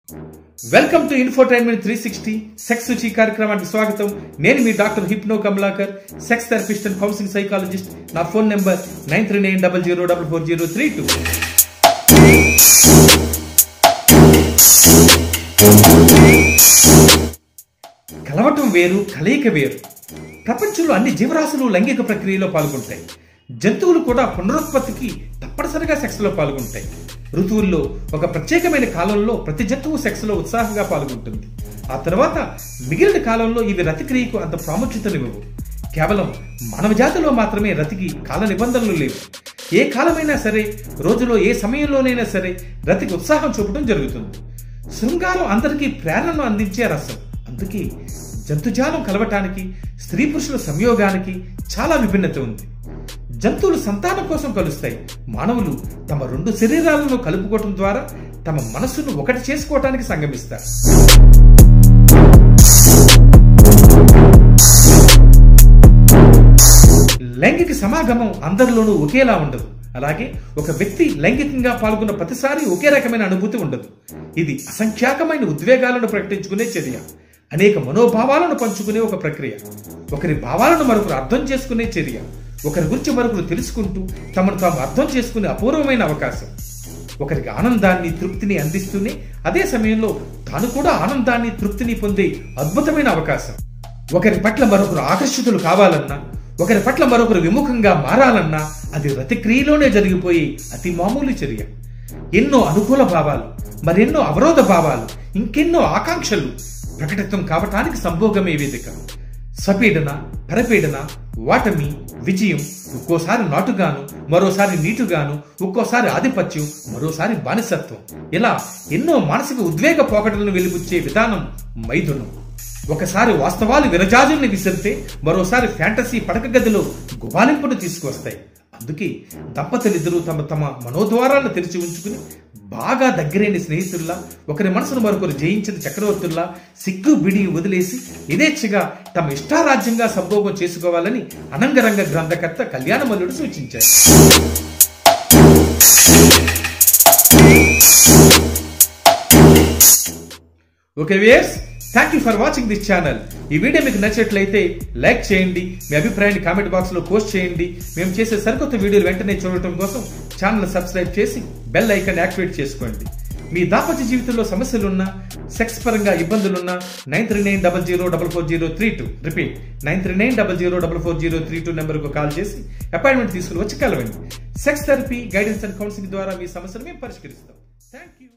welcome to infotainment three sixty sex రుచి కార్యక్రమానికి స్వాగతం నేను మీ doctor hypno Kamalakar sex therapist and counselling psychologist నా phone number nine three nine double zero double four zero three two కలవటం వేరు కలయిక వేరు ప్రపంచంలో అన్ని జీవరాశులు లైంగిక ప్రక్రియలో పాల్గొంటాయి జంతువులు కూడా పునరుత్పత్తికి తప్పనిసరిగా సెక్స్లో పాల్గొంటాయి ఋతువుల్లో ఒక ప్రత్యేకమైన కాలంలో ప్రతి జంతువు సెక్స్లో ఉత్సాహంగా పాల్గొంటుంది ఆ తర్వాత మిగిలిన కాలంలో ఇవి రతిక్రియకు అంత ప్రాముఖ్యతనివ్వవు కేవలం మానవ జాతిలో మాత్రమే రతికి కాల నిబంధనలు లేవు ఏ కాలమైనా సరే రోజులో ఏ సమయంలోనైనా సరే రతికి ఉత్సాహం చూపడం జరుగుతుంది శృంగారం అందరికీ ప్రేరణను అందించే రసం అందుకే జంతుజాలం కలవటానికి స్త్రీ పురుషుల సంయోగానికి చాలా విభిన్నత ఉంది జంతువులు సంతానం కోసం కలుస్తాయి మానవులు తమ రెండు శరీరాలను కలుపుకోవటం ద్వారా తమ మనస్సును ఒకటి చేసుకోవటానికి సంగమిస్తారు లైంగిక సమాగమం అందరిలోనూ ఒకేలా ఉండదు అలాగే ఒక వ్యక్తి లైంగికంగా పాల్గొన్న ప్రతిసారి ఒకే రకమైన అనుభూతి ఉండదు ఇది అసంఖ్యాకమైన ఉద్వేగాలను ప్రకటించుకునే చర్య అనేక మనోభావాలను పంచుకునే ఒక ప్రక్రియ ఒకరి భావాలను మరొకరు అర్థం చేసుకునే చర్య ఒకరి గురించి మరొకరు తెలుసుకుంటూ తమను తాము అర్థం చేసుకునే అపూర్వమైన అవకాశం ఒకరికి ఆనందాన్ని తృప్తిని అందిస్తూనే అదే సమయంలో తాను కూడా ఆనందాన్ని తృప్తిని పొందే అద్భుతమైన అవకాశం ఒకరి పట్ల మరొకరు ఆకర్షితులు కావాలన్నా ఒకరి పట్ల మరొకరు విముఖంగా మారాలన్నా అది రతిక్రియలోనే జరిగిపోయే అతి మామూలు చర్య ఎన్నో అనుకూల భావాలు మరెన్నో అవరోధ భావాలు ఇంకెన్నో ఆకాంక్షలు ప్రకటితం కావటానికి సంభోగమే వేదిక స్వపీడన పరపీడన వాటమి విజయం ఒక్కోసారి నాటుగాను మరోసారి నీటుగాను ఒక్కోసారి ఆధిపత్యం మరోసారి బానిసత్వం ఇలా ఎన్నో మానసిక ఉద్వేగ పోకడలను వెలిబుచ్చే విధానం మైథునం ఒకసారి వాస్తవాలు విరజాజుల్ని విసిరితే మరోసారి ఫ్యాంటసీ పడక గదిలో గుబాలింపును తీసుకువస్తాయి అందుకే దంపతులిద్దరూ తమ తమ మనోద్వారాలను తెరిచి ఉంచుకుని బాగా దగ్గరైన స్నేహితుల్లా ఒకరి మనసును మరొకరు జయించిన చక్రవర్తుల్లా సిగ్గు బిడి వదిలేసి యథేచ్ఛగా తమ ఇష్టారాజ్యంగా సంభోగం చేసుకోవాలని అనంగరంగ గ్రంథకర్త కళ్యాణమల్లుడు సూచించారు okay viewers thank you for watching this channel ఈ వీడియో మీకు నచ్చినట్లయితే లైక్ చేయండి మీ అభిప్రాయాన్ని కామెంట్ బాక్స్ లో పోస్ట్ చేయండి మేము చేసే సరికొత్త వీడియోలు వెంటనే చూడటం కోసం ఛానల్ సబ్స్క్రైబ్ చేసి బెల్ ఐకాన్ యాక్టివేట్ చేసుకోండి మీ దాపత్య జీవితంలో సమస్యలున్నా సెక్స్ పరంగా ఇబ్బందులున్నా nine three nine double zero double four zero three two repeat nine three nine double zero double four zero three two నెంబర్కు కాల్ చేసి అపాయింట్మెంట్ తీసుకుని వచ్చి కలవండి sex therapy guidance and counselling ద్వారా మీ సమస్యను మేము పరిష్కరిస్తాం థ్యాంక్ యూ